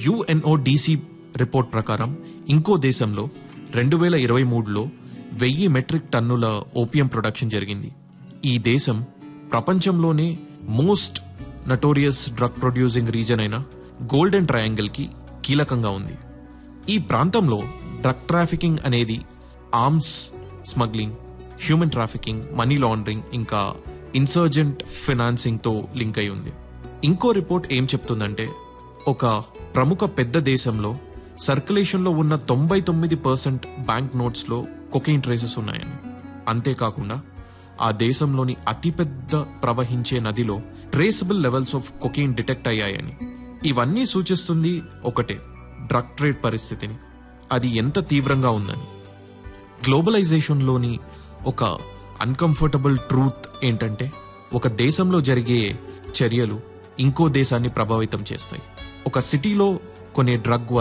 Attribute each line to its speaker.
Speaker 1: UNODC report ప్రకారం ఇంకో దేశంలో రెండు వేల ఇరవై మూడులో వెయ్యి మెట్రిక్ టన్నుల ఓపియం ప్రొడక్షన్ జరిగింది ఈ దేశం ప్రపంచంలోనే most notorious drug producing region అయిన గోల్డెన్ ట్రయాంగిల్ కి కీలకంగా ఉంది ఈ ప్రాంతంలో డ్రగ్ ట్రాఫికింగ్ అనేది arms smuggling human trafficking money laundering ఇంకా ఇన్సర్జెంట్ ఫినాన్సింగ్ తో లింక్ అయి ఉంది ఇంకో రిపోర్ట్ ఏం చెప్తుందంటే ఒక ప్రముఖ పెద్ద దేశంలో సర్క్యులేషన్ లో ఉన్న తొంభై తొమ్మిది పర్సెంట్ బ్యాంక్ నోట్స్ లో కొకెయిన్ ట్రేసెస్ ఉన్నాయని అంతేకాకుండా ఆ దేశంలోని అతిపెద్ద ప్రవహించే నదిలో traceable levels of cocaine detect అయ్యాయని ఇవన్నీ సూచిస్తుంది ఒకటే డ్రగ్ ట్రేడ్ పరిస్థితిని అది ఎంత తీవ్రంగా ఉందని గ్లోబలైజేషన్లోని ఒక అన్కంఫర్టబుల్ ట్రూత్ ఏంటంటే ఒక దేశంలో జరిగే చర్యలు ఇంకో దేశాన్ని ప్రభావితం చేస్తాయి ఒక సిటీలో కొనే డ్రగ్